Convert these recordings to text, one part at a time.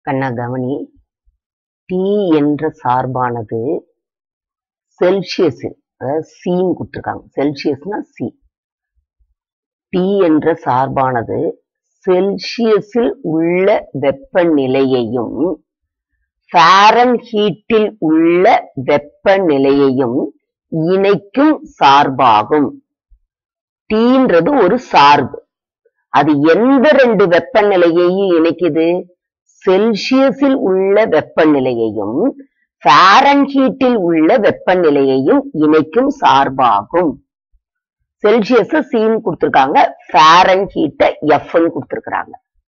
கண்ணா கவனி டி என்ற சார்பானது செல்சியஸில் அதாவது சின்னு கொடுத்துருக்காங்க செல்சியஸ்னா சி டி என்ற சார்பானது செல்சியஸில் உள்ள வெப்பநிலையையும் ஃபாரன் ஹீட்டில் உள்ள வெப்பநிலையையும் இணைக்கும் சார்பாகும் டீன்றது ஒரு சார்பு அது எந்த ரெண்டு வெப்பநிலையையும் இணைக்குது செல்சியஸில் உள்ள வெப்பநிலையையும் ஃபாரன்ஹீட்டில் உள்ள வெப்பநிலையையும் இணைக்கும் சார்பாகும் செல்சியஸ் சின்னு கொடுத்திருக்காங்க ஃபாரன்ஹீட்ட எஃப்னு கொடுத்திருக்கிறாங்க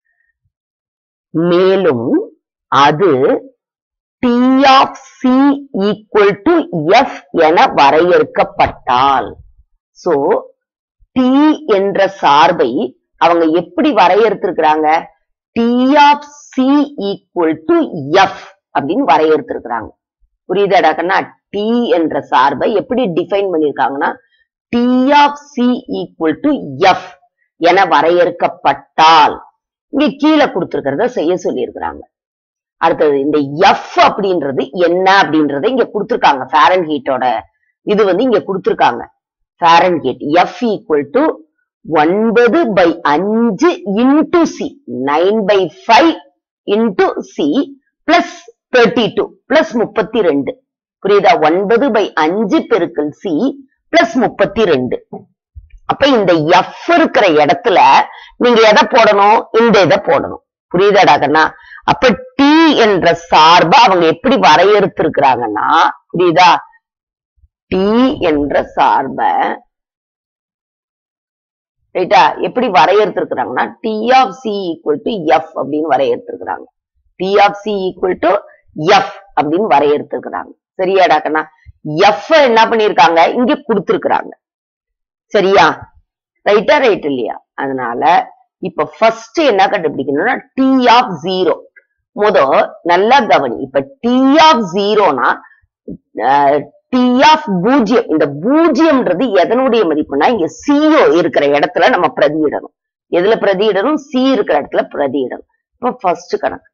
மேலும் அது T of C equal to F என வரையறுக்கப்பட்டால் சோ டி என்ற சார்பை அவங்க எப்படி வரையறுத்திருக்கிறாங்க T of C equal to F அப்படின்னு வரையறுத்திருக்கிறாங்க புரியுதாடாக்கன்னா டி என்ற சார்பை எப்படி டிஃபைன் பண்ணிருக்காங்கன்னா T of C equal to F என வரையறுக்கப்பட்டால் இங்க கீழே கொடுத்திருக்கிறத செய்ய சொல்லியிருக்கிறாங்க அடுத்தது இந்த எஃப் அப்படின்றது என்ன அப்படின்றத இங்க கொடுத்திருக்காங்க ஃபேரன் ஹீட்டோட இது வந்து இங்க கொடுத்திருக்காங்க Fahrenheit F equal to ஒன்பது பை அஞ்சு into C nine by five into C plus thirty two plus முப்பத்தி ரெண்டு புரியுதா ஒன்பது பை அஞ்சு பெருக்கல் சி பிளஸ் முப்பத்தி ரெண்டு அப்ப இந்த எஃப் இருக்கிற இடத்துல நீங்க எதை போடணும் இந்த இதை போடணும் புரியுதாடா கண்ணா அப்ப டி என்ற சார்பை அவங்க எப்படி வரையறுத்திருக்கிறாங்கன்னா புரியுதா டி என்ற சார்பை ரைட்டா எப்படி வரையறுத்திருக்கிறாங்கன்னா T of C equal to F அப்படின்னு வரையறுத்திருக்கிறாங்க T of C equal to F அப்படின்னு வரையறுத்திருக்கிறாங்க சரியாடா கண்ணா எஃப் என்ன பண்ணிருக்காங்க இங்க கொடுத்திருக்கிறாங்க சரியா ரைட்டா ரைட் இல்லையா அதனால இப்ப ஃபர்ஸ்ட் என்ன கண்டுபிடிக்கணும்னா டி ஆஃப் ஜீரோ முத நல்லா கவனி இப்ப டி ஆஃப் ஜீரோனா டி ஆஃப் பூஜ்ஜியம் இந்த பூஜ்ஜியம்ன்றது எதனுடைய மதிப்புனா இங்க சிஓ இருக்கிற இடத்துல நம்ம பிரதியிடணும் எதுல பிரதியிடணும் சி இருக்கிற இடத்துல பிரதியிடணும் இப்ப ஃபர்ஸ்ட் கணக்கு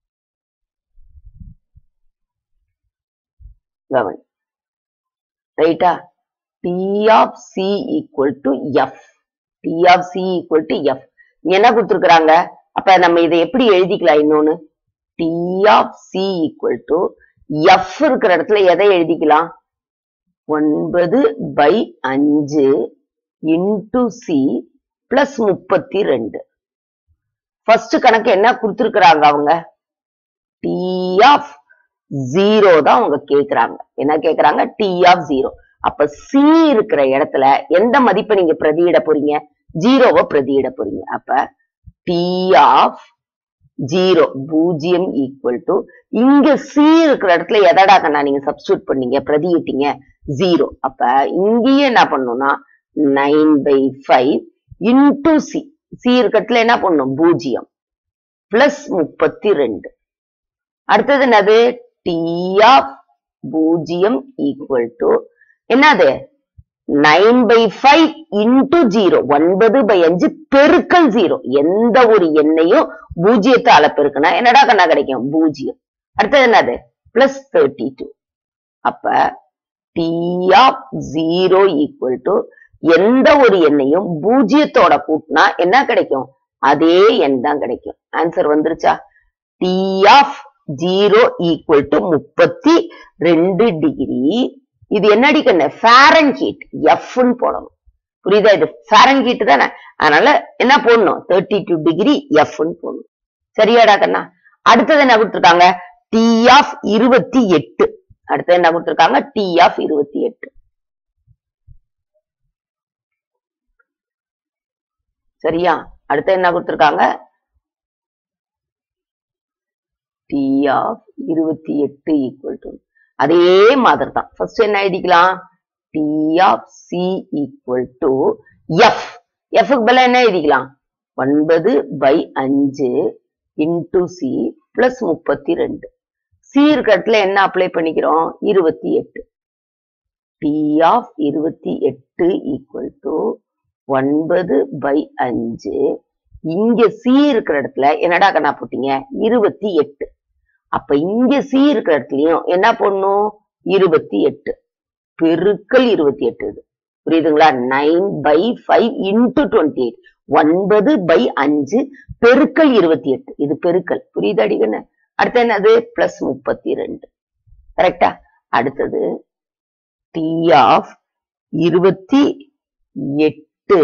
கவனி ரைட்டா T of C equal to F T of C equal to F என்ன கொடுத்துருக்காங்க அப்ப நம்ம இதை எப்படி எழுதிக்கலாம் இன்னொன்னு T of C equal to F இருக்கிற இடத்துல எதை எழுதிக்கலாம் ஒன்பது பை அஞ்சு இன்டு சி பிளஸ் முப்பத்தி ரெண்டு ஃபர்ஸ்ட் கணக்கு என்ன கொடுத்துருக்குறாங்க அவங்க டி ஆஃப் ஜீரோ தான் அவங்க கேக்குறாங்க என்ன கேக்குறாங்க டி ஆஃப் ஜீரோ அப்ப சி இருக்கிற இடத்துல எந்த மதிப்பை நீங்க பிரதியிட போறீங்க ஜீரோவை பிரதியிட போறீங்க அப்ப டி ஆஃப் ஜீரோ பூஜ்ஜியம் ஈக்குவல் டு இங்க சி இருக்கிற இடத்துல எதடா கண்ணா நீங்க சப்ஸ்டியூட் பண்ணீங்க பிரதியிட்டீங்க ஜீரோ அப்ப இங்கேயே என்ன பண்ணணும்னா nine by five into C C இருக்கிறதுல என்ன பண்ணும் பூஜ்ஜியம் பிளஸ் முப்பத்தி ரெண்டு அடுத்தது என்னது டி ஆஃப் பூஜ்ஜியம் ஈக்குவல் டு என்னது nine by five into zero ஒன்பது பை அஞ்சு பெருக்கல் ஜீரோ எந்த ஒரு எண்ணையும் பூஜ்ஜியத்தால பெருக்குனா என்னடா கண்ணா கிடைக்கும் பூஜ்ஜியம் அடுத்தது என்னது பிளஸ் தேர்ட்டி டூ அப்ப T of zero equal to எந்த ஒரு எண்ணையும் பூஜ்ஜியத்தோட கூட்டினா என்ன கிடைக்கும் அதே எண் தான் கிடைக்கும் ஆன்சர் வந்துருச்சா T of zero equal to முப்பத்தி ரெண்டு டிகிரி இது என்னடி கண்ணு ஃபேரன் ஹீட் எஃப்னு போடணும் புரியுதா இது ஃபேரன் ஹீட் தானே அதனால என்ன போடணும் தேர்ட்டி டூ டிகிரி எஃப்னு போடணும் சரியாடா கண்ணா அடுத்தது என்ன கொடுத்துருக்காங்க டி ஆஃப் இருபத்தி எட்டு அடுத்தது என்ன கொடுத்துருக்காங்க டி ஆஃப் இருபத்தி எட்டு சரியா அடுத்து என்ன கொடுத்துருக்காங்க டி ஆஃப் இருபத்தி எட்டு ஈக்குவல் டு அதே மாதிரி தான் ஃபர்ஸ்ட் என்ன எழுதிக்கலாம் T of C equal to F எஃப்க்கு பதிலா என்ன எழுதிக்கலாம் ஒன்பது பை அஞ்சு இன்டு சி பிளஸ் முப்பத்தி ரெண்டு சி இருக்கிற இடத்துல என்ன அப்ளை பண்ணிக்கிறோம் இருபத்தி எட்டு டி ஆஃப் இருபத்தி எட்டு ஈக்குவல் டு ஒன்பது பை அஞ்சு இங்க சி இருக்கிற இடத்துல என்னடா கண்ணா போட்டீங்க இருபத்தி எட்டு அப்ப இங்க சி இருக்கிற இடத்துலயும் என்ன பண்ணும் இருபத்தி எட்டு பெருக்கல் இருபத்தி எட்டு இது புரியுதுங்களா nine by five into twenty eight ஒன்பது பை அஞ்சு பெருக்கல் இருபத்தி எட்டு இது பெருக்கல் புரியுது அடிக்கண்ணு அடுத்து என்னது பிளஸ் முப்பத்தி ரெண்டு கரெக்டா அடுத்தது டி ஆஃப் இருபத்தி எட்டு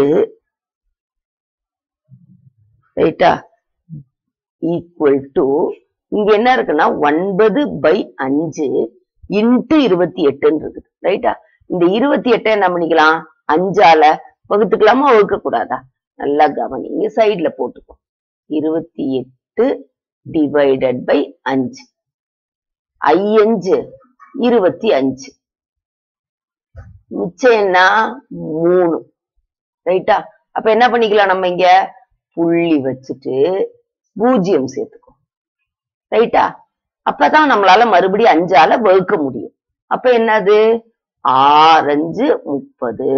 ரைட்டா ஈக்குவல் டு இங்க என்ன இருக்குன்னா ஒன்பது பை அஞ்சு இன்ட்டு இருபத்தி எட்டுன்னு இருக்குது ரைட்டா இந்த இருபத்தி எட்டை என்ன பண்ணிக்கலாம் அஞ்சால வகுத்துக்கலாமா வகுக்க கூடாதா நல்லா கவனி இங்க சைட்ல போட்டுக்கோ இருபத்தி எட்டு டிவைடட் பை அஞ்சு ஐயஞ்சு இருபத்தி அஞ்சு மிச்சம் என்ன மூணு ரைட்டா அப்ப என்ன பண்ணிக்கலாம் நம்ம இங்க புள்ளி வச்சுட்டு பூஜ்ஜியம் சேர்த்துக்கோ ரைட்டா அப்பதான் நம்மளால மறுபடியும் அஞ்சால வகுக்க முடியும் அப்ப என்னது ஆரஞ்சு முப்பது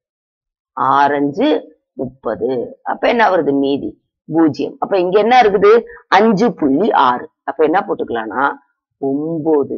ஆரஞ்சு முப்பது அப்ப என்ன வருது மீதி பூஜ்ஜியம் அப்ப இங்க என்ன இருக்குது அஞ்சு புள்ளி ஆறு அப்ப என்ன போட்டுக்கலாம்னா ஒன்பது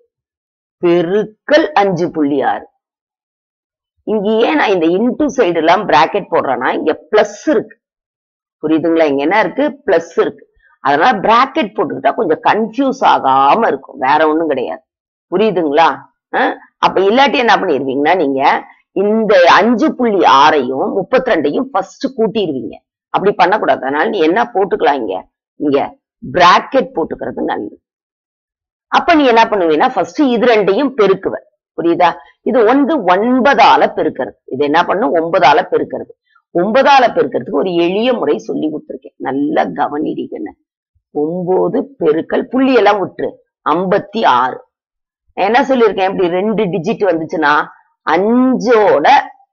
பெருக்கல் அஞ்சு புள்ளி ஆறு இங்க ஏன் நான் இந்த இன்டு சைடு எல்லாம் பிராக்கெட் போடுறேன்னா இங்க பிளஸ் இருக்கு புரியுதுங்களா இங்க என்ன இருக்கு பிளஸ் இருக்கு அதனால பிராக்கெட் போட்டுக்கிட்டா கொஞ்சம் கன்ஃபியூஸ் ஆகாம இருக்கும் வேற ஒண்ணும் கிடையாது புரியுதுங்களா அஹ் அப்ப இல்லாட்டி என்ன பண்ணிருவீங்கன்னா நீங்க இந்த அஞ்சு புள்ளி ஆறையும் முப்பத்தி ரெண்டையும் ஃபர்ஸ்ட் கூட்டிடுவீங்க அப்படி பண்ணக்கூடாது அதனால நீ என்ன போட்டுக்கலாம் இங்க இங்க பிராக்கெட் போட்டுக்கிறது நல்லது அப்ப நீ என்ன பண்ணுவீங்கன்னா ஃபர்ஸ்ட் இது ரெண்டையும் பெருக்குவ புரியுதா இது வந்து ஒன்பதால பெருக்கிறது இது என்ன பண்ணும் ஒன்பதால பெருக்கிறது ஒன்பதால பெருக்கிறதுக்கு ஒரு எளிய முறை சொல்லி கொடுத்துருக்கேன் நல்லா கவனிடிக்கன்னு ஒன்பது பெருக்கல் புள்ளி எல்லாம் விட்டுரு ஐம்பத்தி ஆறு நான் என்ன சொல்லியிருக்கேன் இப்படி ரெண்டு டிஜிட் வந்துச்சுன்னா அஞ்சோட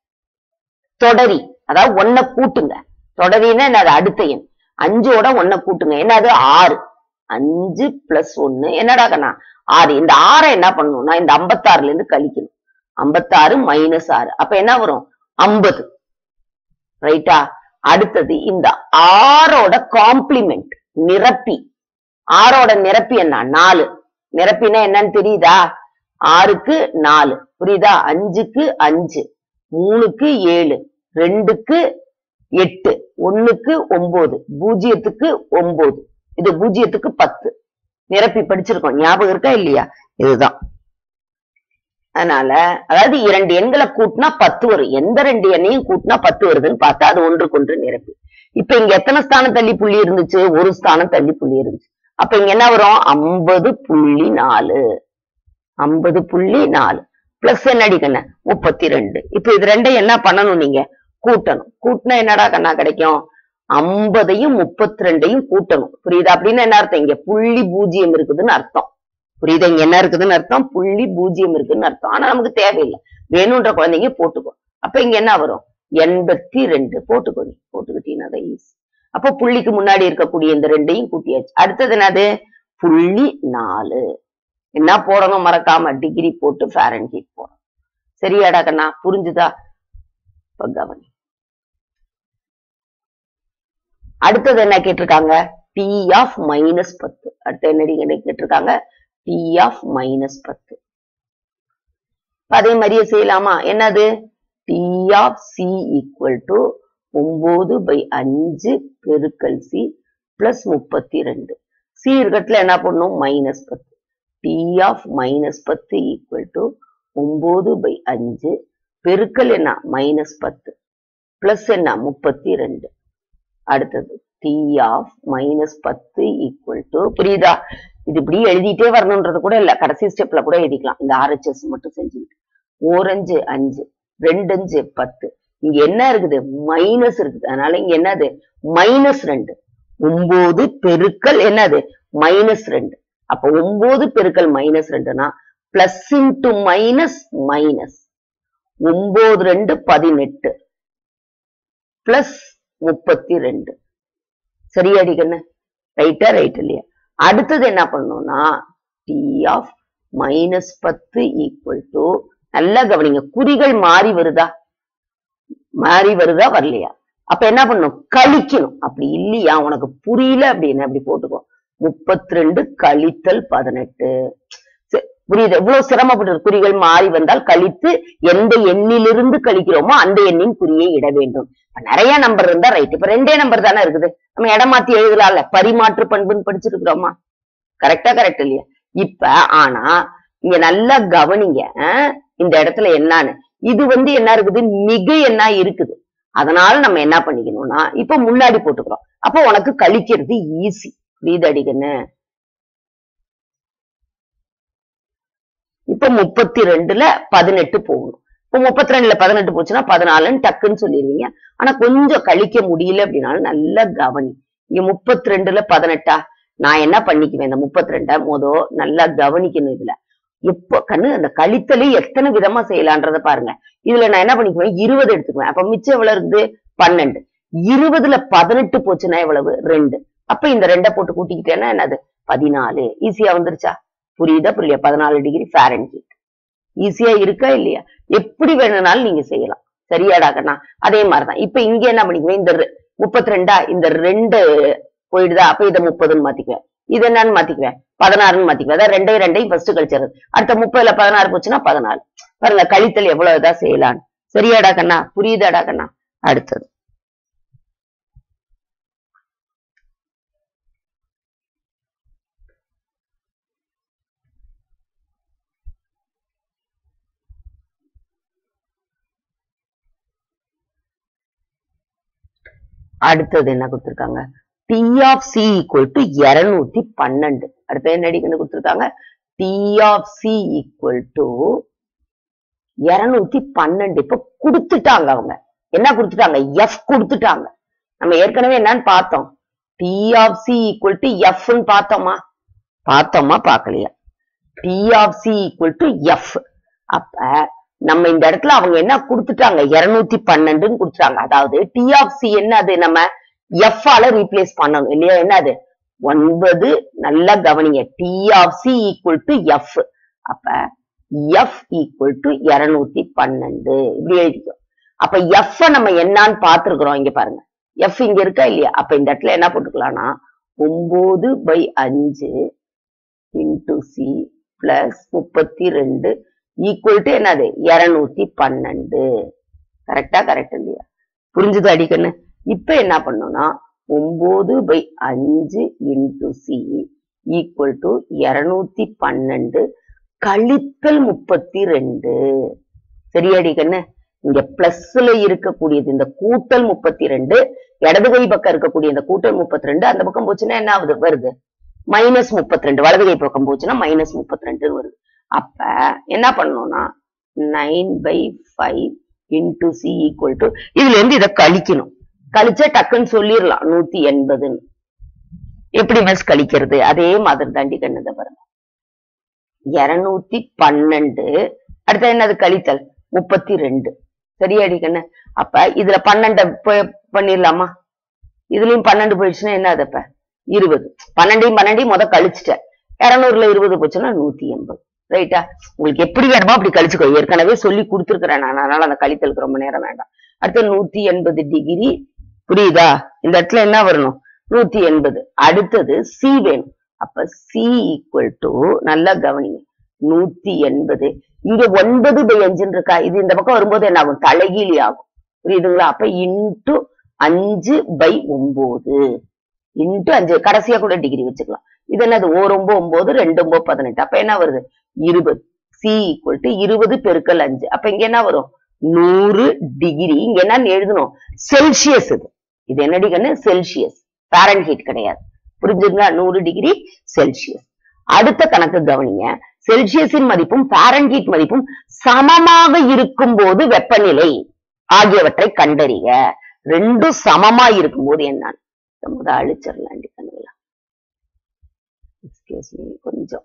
தொடரி அதாவது ஒன்ன கூட்டுங்க தொடரின்னா என்னது அடுத்த எண் அஞ்சோட ஒன்ன கூட்டுங்க என்னது ஆறு அஞ்சு பிளஸ் ஒன்னு என்னடா கண்ணா ஆறு இந்த ஆறை என்ன பண்ணணும்னா இந்த ஐம்பத்தாறுல இருந்து கழிக்கணும் ஐம்பத்தாறு மைனஸ் ஆறு அப்ப என்ன வரும் ஐம்பது ரைட்டா அடுத்தது இந்த ஆறோட காம்ப்ளிமெண்ட் நிரப்பி ஆறோட நிரப்பி என்ன நாலு நிரப்பினா என்னன்னு தெரியுதா ஆறுக்கு நாலு புரியுதா அஞ்சுக்கு அஞ்சு மூணுக்கு ஏழு ரெண்டுக்கு எட்டு ஒண்ணுக்கு ஒன்பது பூஜ்ஜியத்துக்கு ஒன்பது இது பூஜ்ஜியத்துக்கு பத்து நிரப்பி படிச்சிருக்கோம் ஞாபகம் இருக்கா இல்லையா இதுதான் அதனால அதாவது இரண்டு எண்களை கூட்டினா பத்து வரும் எந்த ரெண்டு எண்ணையும் கூட்டினா பத்து வருதுன்னு பார்த்தா அது ஒன்றுக்கு ஒன்று நிரப்பி இப்ப இங்க எத்தனை ஸ்தானம் தள்ளி புள்ளி இருந்துச்சு ஒரு ஸ்தானம் தள்ளி புள்ளி இருந்துச்சு அப்ப இங்க என்ன வரும் ஐம்பது புள்ளி நாலு ஐம்பது புள்ளி நாலு பிளஸ் என்னடி கண்ண முப்பத்தி ரெண்டு இப்ப இது ரெண்டையும் என்ன பண்ணணும் நீங்க கூட்டணும் கூட்டினா என்னடா கண்ணா கிடைக்கும் ஐம்பதையும் முப்பத்தி ரெண்டையும் கூட்டணும் புரியுதா அப்படின்னு என்ன அர்த்தம் இங்க புள்ளி பூஜ்ஜியம் இருக்குதுன்னு அர்த்தம் புரியுதா இங்க என்ன இருக்குதுன்னு அர்த்தம் புள்ளி பூஜ்ஜியம் இருக்குன்னு அர்த்தம் ஆனா நமக்கு தேவையில்லை வேணும்ன்ற குழந்தைங்க போட்டுக்கோ அப்ப இங்க என்ன வரும் எண்பத்தி ரெண்டு போட்டுக்கோ நீ போட்டுக்கிட்டீங்கன்னா தான் ஈஸி அப்ப புள்ளிக்கு முன்னாடி இருக்கக்கூடிய இந்த ரெண்டையும் கூட்டியாச்சு அடுத்தது என்னது புள்ளி நாலு என்ன போடணும் மறக்காம டிகிரி போட்டு ஃபேரன் ஹீட் போடணும் சரியாடா கண்ணா புரிஞ்சுதா இப்ப கவனி அடுத்தது என்ன கேட்டிருக்காங்க டி ஆஃப் மைனஸ் பத்து அடுத்து என்னடி கேட்டிருக்காங்க டி ஆஃப் மைனஸ் பத்து அதே மாதிரியே செய்யலாமா என்னது T of C equal to ஒன்பது பை அஞ்சு பெருக்கல் சி பிளஸ் முப்பத்தி ரெண்டு சி இருக்கத்துல என்ன பண்ணணும் மைனஸ் பத்து டி ஆஃப் மைனஸ் பத்து ஈக்குவல் டு ஒன்பது பை அஞ்சு பெருக்கல் என்ன மைனஸ் பத்து பிளஸ் என்ன முப்பத்தி ரெண்டு அடுத்தது டி ஆஃப் மைனஸ் பத்து ஈக்குவல் டு புரியுதா இது இப்படி எழுதிட்டே வரணுன்றது கூட இல்ல கடைசி ஸ்டெப்ல கூட எழுதிக்கலாம் இந்த ஆர்ஹெச்எஸ் மட்டும் செஞ்சுக்கிட்டு ஓரஞ்சு அஞ்சு ரெண்டு அஞ்சு பத்து இங்க என்ன இருக்குது மைனஸ் இருக்குது அதனால இங்க என்னது மைனஸ் ரெண்டு ஒன்பது பெருக்கல் என்னது மைனஸ் ரெண்டு அப்ப ஒன்பது பெருக்கல் மைனஸ் ரெண்டுனா பிளஸ் இன்டு மைனஸ் மைனஸ் ஒன்பது ரெண்டு பதினெட்டு பிளஸ் முப்பத்தி ரெண்டு சரியாடி கண்ணு ரைட்டா ரைட் இல்லையா அடுத்தது என்ன பண்ணணும்னா டி ஆஃப் மைனஸ் பத்து ஈக்குவல் டு நல்லா கவனிங்க குறிகள் மாறி வருதா மாறி வருதா வரலையா அப்ப என்ன பண்ணணும் கழிக்கணும் அப்படி இல்லையா உனக்கு புரியல அப்படின்னு அப்படி போட்டுக்கோ முப்பத்தி ரெண்டு கழித்தல் பதினெட்டு சரி, புரியுது எவ்வளவு சிரமப்பட்டு குறிகள் மாறி வந்தால் கழித்து எந்த எண்ணிலிருந்து கழிக்கிறோமோ அந்த எண்ணின் குறியை இட வேண்டும் இப்ப நிறைய நம்பர் இருந்தா ரைட் இப்ப ரெண்டே நம்பர் தானே இருக்குது நம்ம இடம் மாத்தி எழுதலாம்ல பரிமாற்று பண்புன்னு படிச்சிருக்கிறோமா கரெக்டா கரெக்ட் இல்லையா இப்ப ஆனா இங்க நல்லா கவனிங்க அஹ், இந்த இடத்துல என்னன்னு இது வந்து என்ன இருக்குது மிக என்ன இருக்குது அதனால நம்ம என்ன பண்ணிக்கணும்னா இப்ப முன்னாடி போட்டுக்கிறோம் அப்போ உனக்கு கழிக்கிறது ஈஸி புரியுது அடிக்கன்னு இப்ப முப்பத்தி ரெண்டுல பதினெட்டு போகணும் இப்ப முப்பத்தி ரெண்டுல பதினெட்டு போச்சுன்னா பதினாலுன்னு டக்குன்னு சொல்லிடுவீங்க ஆனா கொஞ்சம் கழிக்க முடியல அப்படின்னாலும் நல்லா கவனி இங்க முப்பத்தி ரெண்டுல பதினெட்டா நான் என்ன பண்ணிக்குவேன் இந்த முப்பத்தி ரெண்ட மொதோ நல்லா கவனிக்கணும் இதுல எப்போ கண்ணு அந்த கழித்தலே எத்தனை விதமா செய்யலான்றத பாருங்க இதுல நான் என்ன பண்ணிக்குவேன் இருபது எடுத்துக்குவேன் அப்ப மிச்சம் எவ்வளவு இருக்குது பன்னெண்டு இருபதுல பதினெட்டு போச்சுன்னா எவ்வளவு ரெண்டு அப்ப இந்த ரெண்டை போட்டு கூட்டிக்கிட்டேன்னா என்னது பதினாலு ஈஸியா வந்துருச்சா புரியுதா புரியலையா பதினாலு டிகிரி ஃபேரன்ஹீட் ஈஸியா இருக்கா இல்லையா எப்படி வேணும்னாலும் நீங்க செய்யலாம் சரியாடா கண்ணா அதே மாதிரிதான் இப்ப இங்க என்ன பண்ணிக்குவேன் இந்த முப்பத்தி ரெண்டா இந்த ரெண்டு போயிடுதா அப்ப இதை முப்பதுன்னு மாத்திக்குவேன் இது என்னன்னு மாத்திக்குவேன் பதினாறுன்னு மாத்திக்குவேன் அதான் ரெண்டையும் ரெண்டையும் ஃபர்ஸ்ட் கழிச்சிருது அடுத்த முப்பதுல பதினாறு போச்சுன்னா பதினாலு பாருங்க கழித்தல் எவ்வளவு இதா செய்யலாம் சரியாடா கண்ணா புரியுதாடா கண்ணா அடுத்தது அடுத்தது என்ன கொடுத்திருக்காங்க T of C equal to இருநூத்தி பன்னெண்டு அடுத்து என்ன அடிக்கணும் கொடுத்திருக்காங்க T of C equal to இருநூத்தி பன்னெண்டு இப்ப கொடுத்துட்டாங்க அவங்க என்ன கொடுத்துட்டாங்க எஃப் கொடுத்துட்டாங்க நம்ம ஏற்கனவே என்னன்னு பார்த்தோம் T of C equal to எஃப்னு பார்த்தோமா பார்த்தோமா பார்க்கலையா T of C equal to F அப்ப நம்ம இந்த இடத்துல அவங்க என்ன கொடுத்துட்டாங்க இருநூத்தி பன்னெண்டுன்னு கொடுத்துட்டாங்க அதாவது டி ஆஃப் சி என்னது நம்ம எஃப் ஆல ரீப்ளேஸ் பண்ணணும் இல்லையா என்னது ஒன்பது நல்லா கவனிங்க T of C equal to F அப்ப எஃப் ஈக்குவல் டு இருநூத்தி பன்னெண்டு இப்படி எழுதிக்கோ அப்ப எஃப் நம்ம என்னன்னு பார்த்திருக்கிறோம் இங்க பாருங்க எஃப் இங்க இருக்கா இல்லையா அப்ப இந்த இடத்துல என்ன போட்டுக்கலாம்னா ஒன்பது பை அஞ்சு இன்டு சி பிளஸ் முப்பத்தி ரெண்டு ஈக்குவல் டு என்னது இருநூத்தி பன்னெண்டு கரெக்டா கரெக்ட் இல்லையா புரிஞ்சுது அடிக்கன்னு இப்ப என்ன பண்ணணும்னா ஒன்பது பை அஞ்சு இன்டு சி ஈக்குவல் டு இருநூத்தி பன்னெண்டு கழித்தல் முப்பத்தி ரெண்டு சரியாடி கண்ணு இங்க பிளஸ்ல இருக்கக்கூடியது இந்த கூட்டல் முப்பத்தி ரெண்டு இடது கை பக்கம் இருக்கக்கூடிய இந்த கூட்டல் முப்பத்தி ரெண்டு அந்த பக்கம் போச்சுன்னா என்ன ஆகுது வருது மைனஸ் முப்பத்தி ரெண்டு வலது கை பக்கம் போச்சுன்னா மைனஸ் முப்பத்தி ரெண்டு வருது அப்ப என்ன பண்ணணும்னா nine by five into C equal to இதுல இருந்து இதை கழிக்கணும் கழிச்சா டக்குன்னு சொல்லிடலாம் நூத்தி எண்பதுன்னு எப்படி மிஸ் கழிக்கிறது அதே மாதிரி தாண்டி கண்ணதை பாருங்க இருநூத்தி பன்னெண்டு அடுத்து என்னது கழித்தல் முப்பத்தி ரெண்டு சரியாடி கண்ணு அப்ப இதுல பன்னெண்ட ப- பண்ணிடலாமா இதுலயும் பன்னெண்டு போயிடுச்சுன்னா என்ன அது அப்ப இருபது பன்னெண்டையும் பன்னெண்டையும் முத கழிச்சிட்டேன் இருநூறுல இருபது போச்சுன்னா நூத்தி எண்பது ரைட்டா உங்களுக்கு எப்படி வேணுமோ அப்படி கழிச்சுக்கோ ஏற்கனவே சொல்லி கொடுத்துருக்கிறேன் நான் அதனால அந்த கழித்தலுக்கு ரொம்ப நேரம் வேண்டாம் அடுத்து நூத்தி எண்பது டிகிரி புரியுதா இந்த இடத்துல என்ன வரணும் நூத்தி எண்பது அடுத்தது சி வேணும் அப்ப சி ஈக்குவல் டு நல்லா கவனிங்க நூத்தி எண்பது இங்க ஒன்பது பை அஞ்சுன்னு இருக்கா இது இந்த பக்கம் வரும்போது என்ன ஆகும் தலைகீழி ஆகும் புரியுதுங்களா அப்ப இன்டு அஞ்சு பை ஒன்பது இன்டு அஞ்சு கடைசியா கூட டிகிரி வச்சுக்கலாம் இது என்னது ஓர் ஒன்பது ஒன்பது ரெண்டு ஒன்பது பதினெட்டு அப்ப என்ன வருது இருபது சி ஈக்குவல் டு இருபது பெருக்கல் அஞ்சு அப்ப இங்க என்ன வரும் நூறு டிகிரி இங்க என்னன்னு எழுதணும் செல்சியஸ் இது இது என்னடி கண்ணு செல்சியஸ் ஹீட் கிடையாது புரிஞ்சுங்களா நூறு டிகிரி செல்சியஸ் அடுத்த கணக்கு கவனிங்க செல்சியஸின் மதிப்பும் ஹீட் மதிப்பும் சமமாக இருக்கும் போது வெப்பநிலை ஆகியவற்றை கண்டறிக ரெண்டும் சமமா இருக்கும்போது என்னன்னு இதை முத அழிச்சிடலாம் கண்ணுங்களா எக்ஸ்கியூஸ் மீ கொஞ்சம்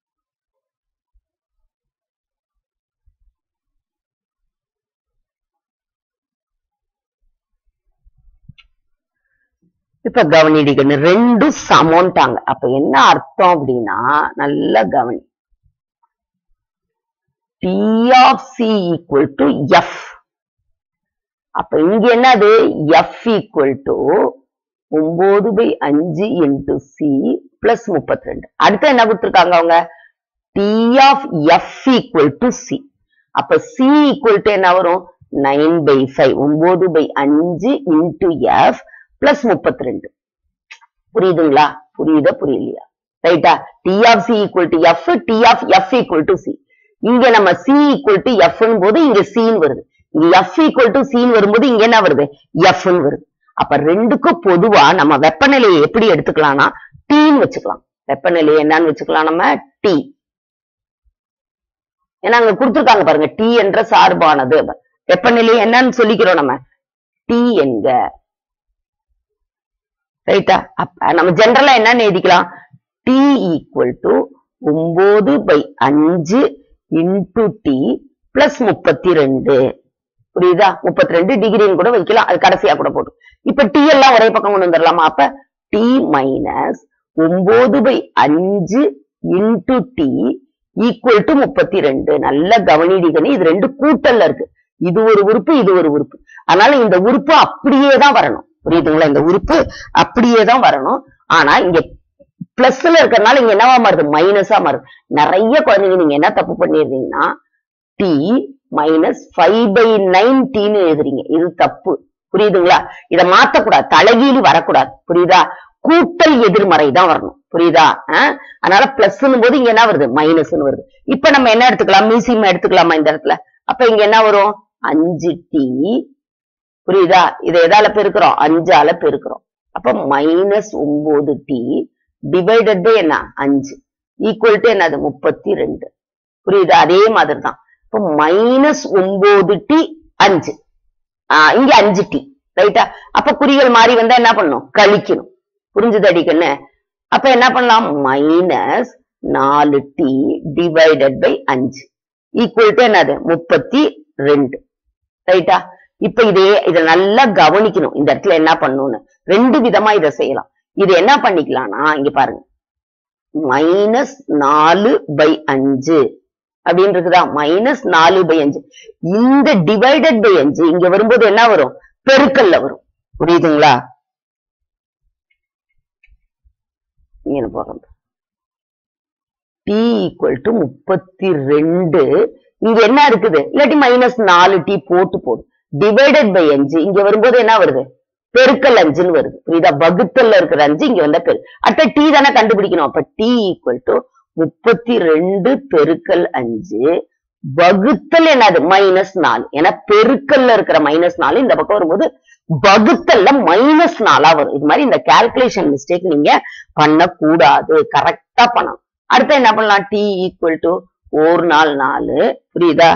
இப்ப கவனிடிக்கணும் ரெண்டும் சமம்ட்டாங்க அப்ப என்ன அர்த்தம் அப்படின்னா நல்லா கவனி T of C equal to F அப்ப இங்க என்னது எஃப் ஈக்குவல் டு ஒன்பது பை அஞ்சு இன்டு சி பிளஸ் முப்பத்தி ரெண்டு அடுத்து என்ன கொடுத்துருக்காங்க அவங்க T of F equal to C அப்ப சி ஈக்குவல் டு என்ன வரும் நைன் பை ஃபைவ் ஒன்பது பை அஞ்சு இன்டு எஃப் பிளஸ் முப்பத்தி ரெண்டு புரியுதுங்களா புரியுதா புரியலையா ரைட்டா T of C equal to F T of F equal to C இங்க நம்ம சி ஈக்குவல் டு எஃப் போது இங்க சின்னு வருது இங்க எஃப் ஈக்குவல் டு சின்னு வரும்போது இங்க என்ன வருது எஃப்னு வருது அப்ப ரெண்டுக்கும் பொதுவா நம்ம வெப்பநிலையை எப்படி எடுத்துக்கலாம்னா டீன்னு வச்சுக்கலாம் வெப்பநிலை என்னன்னு வச்சுக்கலாம் நம்ம டி ஏன்னா அங்க கொடுத்துருக்காங்க பாருங்க டி என்ற சார்பானது வெப்பநிலை என்னன்னு சொல்லிக்கிறோம் நம்ம டி என்க ரைட்டா அப்ப நம்ம ஜெனரலா என்னன்னு எழுதிக்கலாம் டி ஈக்குவல் டு ஒன்பது பை அஞ்சு இன்டு டி பிளஸ் முப்பத்தி ரெண்டு புரியுதா முப்பத்தி ரெண்டு டிகிரின்னு கூட வைக்கலாம் அது கடைசியா கூட போட்டு இப்ப டி எல்லாம் ஒரே பக்கம் கொண்டு வந்துடலாமா அப்ப டி மைனஸ் ஒன்பது பை அஞ்சு இன்டு டி ஈக்குவல் டு முப்பத்தி ரெண்டு நல்ல கவனிடிகனி இது ரெண்டு கூட்டல்ல இருக்கு இது ஒரு உறுப்பு இது ஒரு உறுப்பு அதனால இந்த உறுப்பு அப்படியே தான் வரணும் புரியுதுங்களா இந்த உறுப்பு அப்படியே தான் வரணும் ஆனா இங்க பிளஸ்ல இருக்கறனால இங்க என்னவா மாறுது மைனஸா மாறுது நிறைய குழந்தைங்க நீங்க என்ன தப்பு பண்ணிடுறீங்கன்னா T minus five by nine டீன்னு எழுதுறீங்க இது தப்பு புரியுதுங்களா இத மாத்தக்கூடாது தலைகீழி வரக்கூடாது புரியுதா கூட்டல் எதிர்மறை தான் வரணும் புரியுதா அஹ்? அதனால பிளஸ்னும் போது இங்க என்ன வருது மைனஸ்னு வருது இப்ப நம்ம என்ன எடுத்துக்கலாம் மியூசியம் எடுத்துக்கலாமா இந்த இடத்துல அப்ப இங்க என்ன வரும் அஞ்சு டி புரியுதா இதை எதால பெருக்கிறோம் அஞ்சால பெருக்கிறோம் அப்ப மைனஸ் ஒன்பது டி டிவைடட் பை என்ன அஞ்சு ஈக்குவல் டு என்னது முப்பத்தி ரெண்டு புரியுதா அதே மாதிரி தான் இப்போ மைனஸ் ஒன்பது டி அஞ்சு ஆஹ் இங்க அஞ்சு டி ரைட்டா அப்ப குறிகள் மாறி வந்தா என்ன பண்ணணும் கழிக்கணும் புரிஞ்சுது அடிக்கண்ணு அப்ப என்ன பண்ணலாம் மைனஸ் நாலு டி டிவைடட் பை அஞ்சு ஈக்குவல் டு என்னது முப்பத்தி ரெண்டு ரைட்டா இப்ப இதே இத நல்லா கவனிக்கணும் இந்த இடத்துல என்ன பண்ணணும்னு ரெண்டு விதமா இத செய்யலாம் இது என்ன பண்ணிக்கலாம்னா இங்க பாருங்க மைனஸ் நாலு பை அஞ்சு அப்படின்னு இருக்குதா மைனஸ் நாலு பை அஞ்சு இந்த டிவைடட் பை அஞ்சு இங்க வரும்போது என்ன வரும் பெருக்கல்ல வரும் புரியுதுங்களா இங்க போறோம் டி ஈக்குவல் டு முப்பத்தி ரெண்டு இங்க என்ன இருக்குது இல்லாட்டி மைனஸ் நாலு டி போட்டு போடும் டிவைடட் பை அஞ்சு இங்க வரும்போது என்ன வருது பெருக்கல் அஞ்சுன்னு வருது புரியுதா வகுத்தல்ல இருக்கிற அஞ்சு இங்க வந்தா பெரு அடுத்த டி தானே கண்டுபிடிக்கணும் அப்ப டி ஈக்குவல் டு முப்பத்தி ரெண்டு பெருக்கல் அஞ்சு வகுத்தல் என்னது மைனஸ் நாலு ஏன்னா பெருக்கல்ல இருக்கிற மைனஸ் நாலு இந்த பக்கம் வரும்போது வகுத்தல்ல மைனஸ் நாலா வரும் இது மாதிரி இந்த கால்குலேஷன் மிஸ்டேக் நீங்க பண்ணக்கூடாது கரெக்டா பண்ணணும் அடுத்து என்ன பண்ணலாம் டி ஈக்குவல் டு ஒரு நாள் நாலு புரியுதா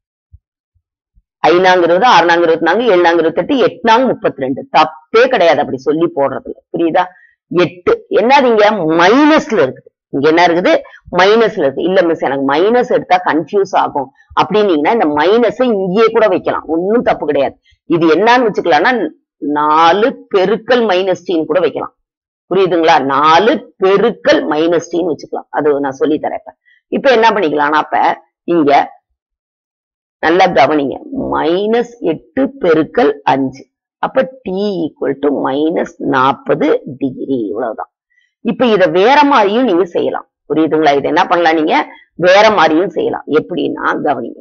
ஐநாங்க இருபது ஆறுநாங்க இருபத்தி நான்கு ஏழாங்க இருபத்தெட்டு எட்நாங்க முப்பத்தி ரெண்டு தப்பே கிடையாது அப்படி சொல்லி போடுறதுல புரியுதா எட்டு என்னது இங்க மைனஸ்ல இருக்குது இங்க என்ன இருக்குது மைனஸ்ல இருக்கு இல்ல மிஸ் எனக்கு மைனஸ் எடுத்தா கன்ஃபியூஸ் ஆகும் அப்படின்னீங்கன்னா இந்த மைனஸ் இங்கேயே கூட வைக்கலாம் ஒன்னும் தப்பு கிடையாது இது என்னன்னு வச்சுக்கலாம்னா நாலு பெருக்கல் மைனஸ் டீன்னு கூட வைக்கலாம் புரியுதுங்களா நாலு பெருக்கல் மைனஸ் டீன்னு வச்சுக்கலாம் அது நான் சொல்லி தரேன் இப்ப. இப்ப என்ன பண்ணிக்கலாம்னா அப்ப இங்க நல்லா கவனிங்க மைனஸ் எட்டு பெருக்கல் அஞ்சு அப்ப டி ஈக்குவல் டு மைனஸ் நாற்பது டிகிரி இவ்வளவுதான் இப்ப இத வேற மாதிரியும் நீங்க செய்யலாம் புரியுதுங்களா இது என்ன பண்ணலாம் நீங்க வேற மாதிரியும் செய்யலாம் எப்படின்னா கவனிங்க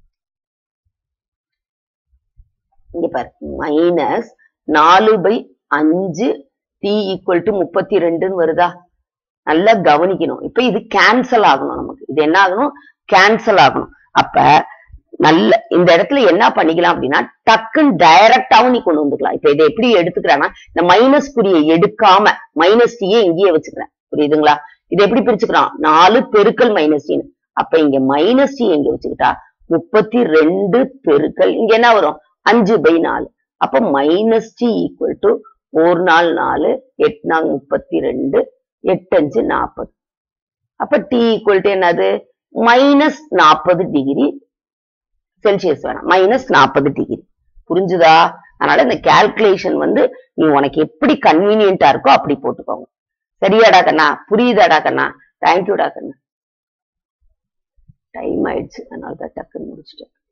இங்க பாரு மைனஸ் நாலு பை அஞ்சு டி ஈக்குவல் டு முப்பத்தி ரெண்டுன்னு வருதா நல்லா கவனிக்கணும் இப்ப இது கேன்சல் ஆகணும் நமக்கு இது என்ன ஆகணும் கேன்சல் ஆகணும் அப்ப நல்ல இந்த இடத்துல என்ன பண்ணிக்கலாம் அப்படின்னா டக்குன்னு டைரக்டாவும் நீ கொண்டு வந்துக்கலாம் இப்ப இதை எப்படி எடுத்துக்கிறேன்னா இந்த மைனஸ் குறியை எடுக்காம மைனஸ் டீயே இங்கேயே வச்சுக்கிறேன் புரியுதுங்களா இதை எப்படி பிரிச்சுக்கிறான் நாலு பெருக்கல் மைனஸ் டீன்னு அப்ப இங்க மைனஸ் டி எங்க வச்சுக்கிட்டா முப்பத்தி ரெண்டு பெருக்கல் இங்க என்ன வரும் அஞ்சு பை நாலு அப்ப மைனஸ் டி ஈக்குவல் டு ஒரு நாள் நாலு எட்டு நாள் முப்பத்தி ரெண்டு எட்டு அஞ்சு நாற்பது அப்ப டி ஈக்குவல் டு என்னது மைனஸ் நாற்பது டிகிரி செல்சியஸ் வேணாம் மைனஸ் நாற்பது டிகிரி புரிஞ்சுதா அதனால இந்த கால்குலேஷன் வந்து நீ உனக்கு எப்படி கன்வீனியன்டா இருக்கோ அப்படி போட்டுக்கோங்க சரியாடா கண்ணா புரியுதாடா கண்ணா தேங்க்யூடா கண்ணா டைம் ஆயிடுச்சு அதனால தான் டக்குன்னு முடிச்சிட்டேன்